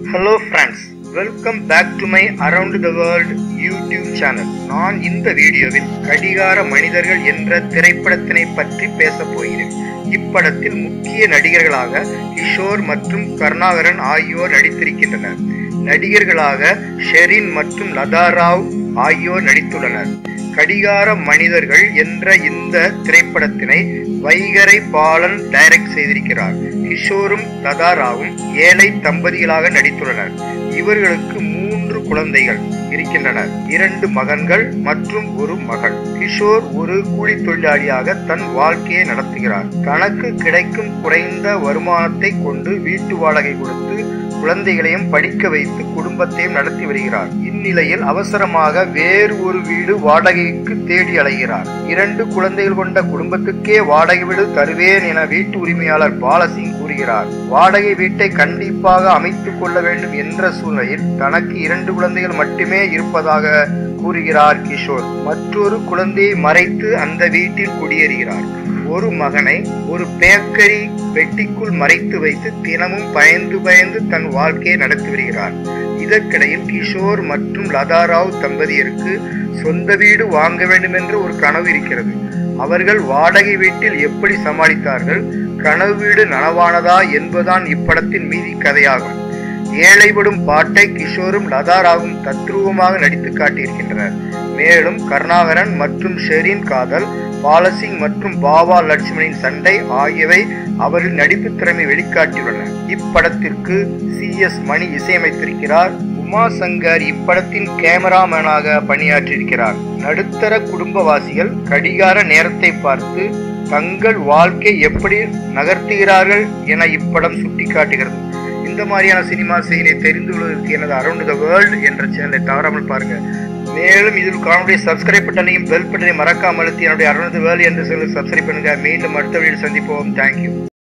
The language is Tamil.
hello friends welcome back to my around the world YouTube channel நான் இந்த வீடியோவில் கடிகார மனிதர்கள் என்ற திரைப்படத்தினை பற்றி பேசப் போகிறேன் இப்படத்தில் முக்கிய நடிகர்களாக கிஷோர் மற்றும் கருணாகரன் ஆகியோர் நடித்திருக்கின்றனர் நடிகர்களாக ஷெரின் மற்றும் லதா ராவ் ஆகியோர் நடித்துள்ளனர் கடிகார மனிதர்கள் என்ற இந்த திரைப்படத்தினை வைகரை பாலன் டைரக்ட் செய்திருக்கிறார் கிஷோரும் லதாராவும் ஏழை தம்பதிகளாக நடித்துள்ளனர் இவர்களுக்கு மூன்று குழந்தைகள் இருக்கின்றனர் இரண்டு மகன்கள் மற்றும் ஒரு மகள் கிஷோர் ஒரு கூலி தொழிலாளியாக தன் வாழ்க்கையை நடத்துகிறார் தனக்கு கிடைக்கும் குறைந்த வருமானத்தை கொண்டு வீட்டு வாடகை கொடுத்து குழந்தைகளையும் படிக்க வைத்து குடும்பத்தையும் நடத்தி வருகிறார் இந்நிலையில் அவசரமாக வேறு ஒரு வீடு வாடகைக்கு தேடி அலைகிறார் இரண்டு குழந்தைகள் கொண்ட குடும்பத்துக்கே வாடகை வீடு தருவேன் என வீட்டு உரிமையாளர் பாலசிங் கூறுகிறார் வாடகை வீட்டை கண்டிப்பாக அமைத்துக் கொள்ள வேண்டும் என்ற சூழ்நிலையில் தனக்கு இரண்டு குழந்தைகள் மட்டுமே இருப்பதாக கூறுகிறார் கிஷோர் மற்றொரு குழந்தையை மறைத்து அந்த வீட்டில் குடியேறுகிறார் ஒரு மகனை ஒரு பேக்கரி பெட்டிக்குள் மறைத்து வைத்து தினமும் பயந்து பயந்து தன் வாழ்க்கையை நடத்தி வருகிறார் இதற்கிடையில் கிஷோர் மற்றும் லதாராவ் தம்பதியருக்கு சொந்த வீடு வாங்க வேண்டும் என்று ஒரு கனவு இருக்கிறது அவர்கள் வாடகை வீட்டில் எப்படி சமாளித்தார்கள் கனவு வீடு நனவானதா என்பதுதான் இப்படத்தின் மீதி கதையாகும் ஏழைப்படும் பாட்டை கிஷோரும் லதாராவும் தத்ரூபமாக நடித்து காட்டியிருக்கின்றனர் மேலும் கருணாகரன் மற்றும் ஷெரீன் காதல் பாலசிங் மற்றும் பாபா லட்சுமணின் சண்டை ஆகியவை அவரின் நடிப்பு திறமை வெளிக்காட்டியுள்ளன இப்படத்திற்கு சி எஸ் மணி இசையமைத்திருக்கிறார் உமா சங்கர் இப்படத்தின் கேமராமேனாக பணியாற்றியிருக்கிறார் நடுத்தர குடும்பவாசிகள் கடிகார நேரத்தை பார்த்து தங்கள் வாழ்க்கை எப்படி நகர்த்துகிறார்கள் என இப்படம் சுட்டிக்காட்டுகிறது இந்த மாதிரியான சினிமா செய்தியை தெரிந்து கொள்வதற்கு எனது அரௌண்ட் த வேர்ல்ட் என்ற சேனலை தவறாமல் பாருங்க மேலும் இதில் காணொலி சப்ஸ்கிரைப் பட்டனையும் பெல் பட்டனை மறக்காமல் அழுத்தி என்னுடைய அரௌண்ட் த வேர்ல்ட் என்ற சேனலை சப்ஸ்கிரைப் பண்ணுங்க மீண்டும் அடுத்த வீடியோ சந்திப்போம் தேங்க்யூ